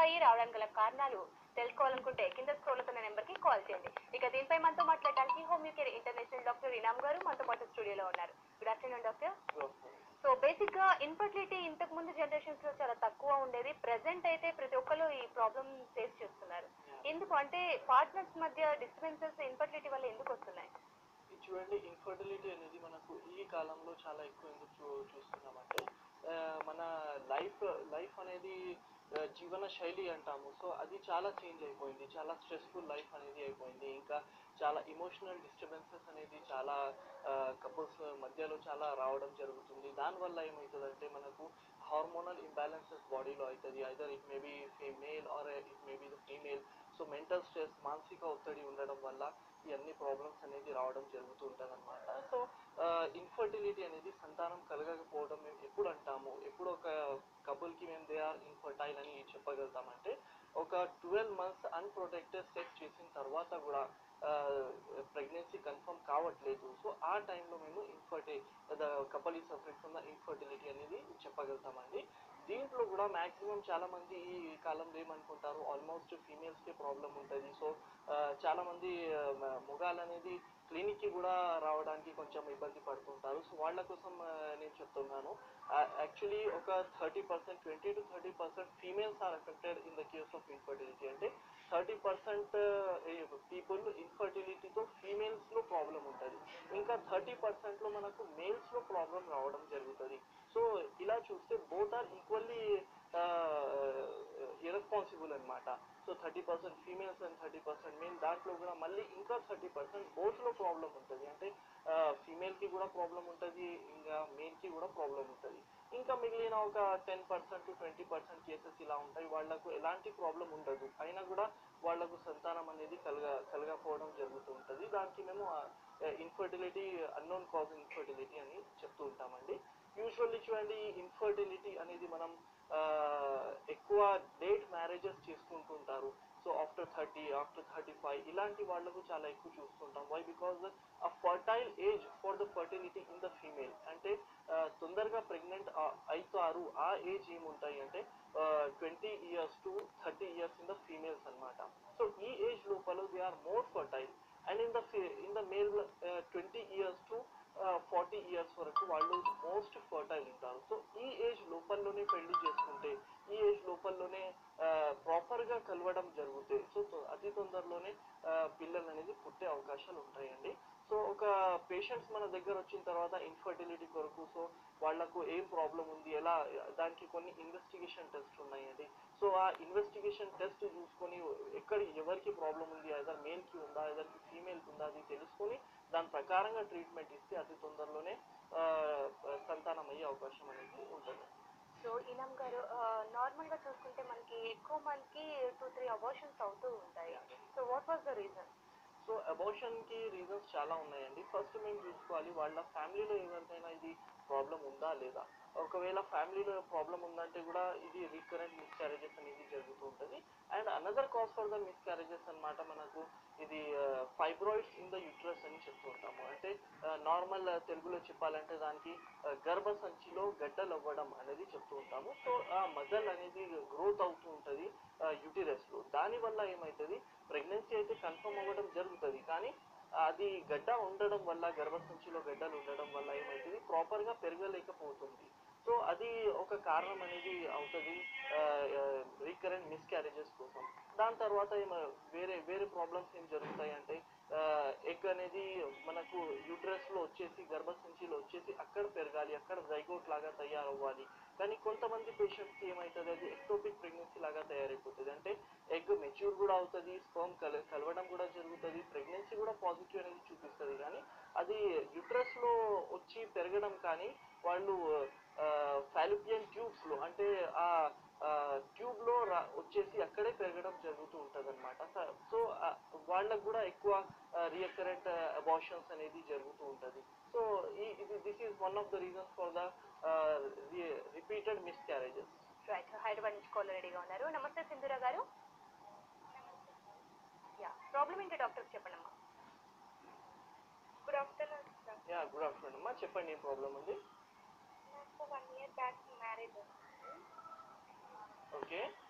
అయ్యి రావడానికి గల కారణాలు తెలుసుకోవాలనుకుంటే కింద స్క్రోల్ అవుతున్న నెంబర్ కి కాల్ చేయండి ఇక దీనిపై మనతో మాట్లాడడానికి Home Care International doctor Inam గారు మనతో పాటు స్టూడియోలో ఉన్నారు good afternoon doctor so basic గా ఇన్ఫర్టిలిటీ ఇంతకు ముందు జనరేషన్స్ లో చాలా తక్కువ ఉండేది ప్రెసెంట్ అయితే ప్రతి ఒక్కరు ఈ ప్రాబ్లమ్ ఫేస్ చేస్తున్నారు ఎందుకు అంటే పార్ట్నర్స్ మధ్య డిస్టర్బెన్సెస్ ఇన్ఫర్టిలిటీ వల్ల ఎందుకు వస్తున్నాయి ఇది చూడండి ఇన్ఫర్టిలిటీ అనేది మనకు ఈ కాలంలో చాలా ఎక్కువ ఎందుకు చూ చూస్తున్నామంటే ఆ, మన లైఫ్ లైఫ్ అనేది ఆ, జీవన శైలి అంటాము సో అది చాలా చేంజ్ అయిపోయింది చాలా స్ట్రెస్ఫుల్ లైఫ్ అనేది అయిపోయింది ఇంకా చాలా ఇమోషనల్ డిస్టర్బెన్సెస్ అనేది చాలా కపుల్స్ మధ్యలో చాలా రావడం జరుగుతుంది దానివల్ల ఏమవుతుందంటే మనకు హార్మోనల్ ఇంబ్యాలెన్సెస్ బాడీలో అవుతుంది either it may be male or it may be the female so mental stress మానసిక ఒత్తిడి ఉండడం వల్ల ఈ అన్ని ప్రాబ్లమ్స్ అనేది రావడం జరుగుతూ ఉంటుంది అనమాట సో ఇన్ఫర్టిలిటీ అనేది సంతానం కలగకపోవడం మేము ఎప్పుడు అంటాము ఎప్పుడు ఒక కపుల్కి మేము దే ఆర్ ఇన్ఫర్టైల్ అని చెప్పగలుగుతామంటే ఒక ట్వెల్వ్ మంత్స్ అన్ప్రొటెక్టెడ్ సెక్స్ చేసిన తర్వాత కూడా ప్రెగ్నెన్సీ కన్ఫర్మ్ కావట్లేదు సో ఆ టైంలో మేము ఇన్ఫర్టి ద కపల్ ఈ సఫరింగ్ ఫ్రమ్ ద ఇన్ఫర్టిలిటీ అనేది చెప్పగలుగుతామండి దీంట్లో కూడా మాక్సిమం చాలా మంది ఈ కాలంలో ఏమనుకుంటారు ఆల్మోస్ట్ ఫీమేల్స్కే ప్రాబ్లం ఉంటుంది సో చాలా మంది మొగాలు అనేది క్లినిక్కి కూడా రావడానికి కొంచెం ఇబ్బంది పడుతుంటారు సో వాళ్ళ కోసం ఆ, నేను చెప్తున్నాను యాక్చువల్లీ ఒక thirty percent twenty to thirty percent females are affected in the case of infertility అంటే థర్టీ పర్సెంట్ పీపుల్ ఇన్ఫర్టిలిటీతో ఫీమేల్స్లో ప్రాబ్లం ఉంటుంది ఇంకా థర్టీ పర్సెంట్లో మనకు మేల్స్లో ప్రాబ్లం రావడం జరుగుతుంది సో ఇలా చూస్తే బోత్ ఆర్ ఈక్వల్లీ ఇరెస్పాన్సిబుల్ అనమాట so thirty percent females and thirty percent men దాంట్లో కూడా మళ్ళీ ఇంకా థర్టీ పర్సెంట్ బోత్లో ప్రాబ్లం ఉంటుంది అంటే ఫీమేల్కి కూడా ప్రాబ్లం ఉంటుంది ఇంకా మేల్కి కూడా ప్రాబ్లం ఉంటుంది ఇంకా మిగిలిన ఒక ten percent to twenty percent cases ఇలా ఉంటాయి వాళ్ళకు ఎలాంటి ప్రాబ్లం ఉండదు అయినా కూడా వాళ్ళకు సంతానం అనేది కలగ కలగకపోవడం జరుగుతూ ఉంటుంది దానికి మేము ఇన్ఫర్టిలిటీ అన్నోన్ కాజ్ ఇన్ఫర్టిలిటీ అని చెప్తూ ఉంటామండి యూజువల్లీ చూడండి ఇన్ఫర్టిలిటీ అనేది మనం ఆ, ఎక్కువ డేట్ మ్యారేజెస్ చేసుకుంటుంటారు so after thirty after thirty five ఇలాంటి వాళ్ళకు చాలా ఎక్కువ చూస్తుంటాం వై బికాజ్ ఆ fertile age for the fertility in the female అంటే ఆ, తొందరగా ప్రెగ్నెంట్ అవుతారు ఆ ఏజ్ ఏముంటాయి అంటే twenty years to thirty years in the females అన్నమాట సో ఈ ఏజ్ లోపల they are more fertile and in the in the male twenty years to forty years వరకు వాళ్ళు మోస్ట్ ఫర్టైల్ ఉంటారు సో ఈ ఏజ్ లోపల్లోనే పెళ్లి చేసుకుంటే ఈ ఏజ్ లోపల్లోనే ప్రాపర్గా కలవడం జరుగుతాయి సో తొ- అతి తొందరలోనే ఆ, పిల్లలు అనేది పుట్టే అవకాశాలు ఉంటాయండి సో ఒక పేషెంట్స్ మన దగ్గర వచ్చిన తర్వాత ఇన్ఫర్టిలిటీ కొరకు సో వాళ్ళకు ఏం ప్రాబ్లం ఉంది ఎలా దానికి కొన్ని ఇన్వెస్టిగేషన్ టెస్ట్ ఉన్నాయండి సో ఆ ఇన్వెస్టిగేషన్ టెస్ట్ చూసుకొని ఎక్కడ ఎవరికి ప్రాబ్లం ఉంది ఐదర్ మేల్కి ఉందా ఐదర్కి ఫీమేల్కి ఉందా అది తెలుసుకొని దాని ప్రకారంగా ట్రీట్మెంట్ ఇస్తే అతి తొందరలోనే ఆ, సంతానం అయ్యే అవకాశం అనేది ఉంటుంది సో ఇనామ్ గారు నార్మల్ గా చూసుకుంటే మనకి ఎక్కువ మందికి టూ త్రీ అబార్షన్స్ అవుతూ ఉంటాయి so what was the reason so అబోషన్కి రీజన్స్ చాలా ఉన్నాయండి ఫస్ట్ మేము చూసుకోవాలి వాళ్ళ ఫ్యామిలీలో ఎవరికైనా ఇది ప్రాబ్లం ఉందా లేదా ఒకవేళ ఫ్యామిలీలో ప్రాబ్లం ఉందంటే కూడా ఇది రీకరెంట్ మిస్క్యారేజెస్ అనేది జరుగుతూ ఉంటుంది and another cause for the miscarriages అన్నమాట మనకు ఇది ఫైబ్రాయిడ్స్ ఇన్ ద యూట్రస్ అని చెప్తూ ఉంటాము అంటే నార్మల్ తెలుగులో చెప్పాలంటే దానికి ఆ, గర్భసంచిలో గడ్డలు అవ్వడం అనేది చెప్తూ ఉంటాము సో ఆ మజల్ అనేది గ్రోత్ అవుతూ ఉంటుంది యూటిరస్ లో దానివల్ల ఏమవుతుంది ప్రెగ్నెన్సీ అయితే కన్ఫర్మ్ అవ్వడం జరుగుతుంది కానీ అది గడ్డ ఉండడం వల్ల గర్భసంచిలో గడ్డలు ఉండడం వల్ల ఏమవుతుంది ప్రాపర్ గా పెరగలేకపోతుంది సో అది ఒక కారణం అనేది అవుతుంది రీకరెంట్ మిస్క్యారేజెస్ కోసం దాని తర్వాత ఏమ వేరే వేరే ప్రాబ్లమ్స్ ఏం జరుగుతాయి అంటే ఎగ్ అనేది మనకు యూట్రస్ లో వచ్చేసి గర్భసంచిలో వచ్చేసి అక్కడ పెరగాలి అక్కడ జైగోట్ లాగా తయారవ్వాలి కానీ కొంతమంది పేషెంట్స్ కి ఏమవుతుంది అది ఎక్టోపిక్ ప్రెగ్నెన్సీ లాగా తయారైపోతుంది అంటే ఎగ్ మెచ్యూర్ కూడా అవుతుంది స్పర్మ్ కల కలవడం కూడా జరుగుతుంది ప్రెగ్నెన్సీ కూడా పాజిటివ్ అనేది చూపిస్తుంది కానీ అది యూట్రస్ లో వచ్చి పెరగడం కానీ వాళ్ళు ఫాలిపియన్ ట్యూబ్స్ లో అంటే ఆ ట్యూబ్ లో రా- వచ్చేసి అక్కడే పెరగడం జరుగుతూ ఉంటది అనమాట సో వాళ్ళకు కూడా ఎక్కువ రియకరెంట్ అబార్షన్స్ అనేది జరుగుతూ ఉంటది సో ఈ ఇది this is one of the reasons for the repeated miscarriages right Hyderabad నుంచి కాల్ రెడీగా ఉన్నారు నమస్తే సింధురా గారు యా ప్రాబ్లం ఏంటి డాక్టర్ చెప్పండి అమ్మా good afternoon sir yeah good afternoon అమ్మా చెప్పండి ఏం ప్రాబ్లం ఉంది నాకు one year back marriage okay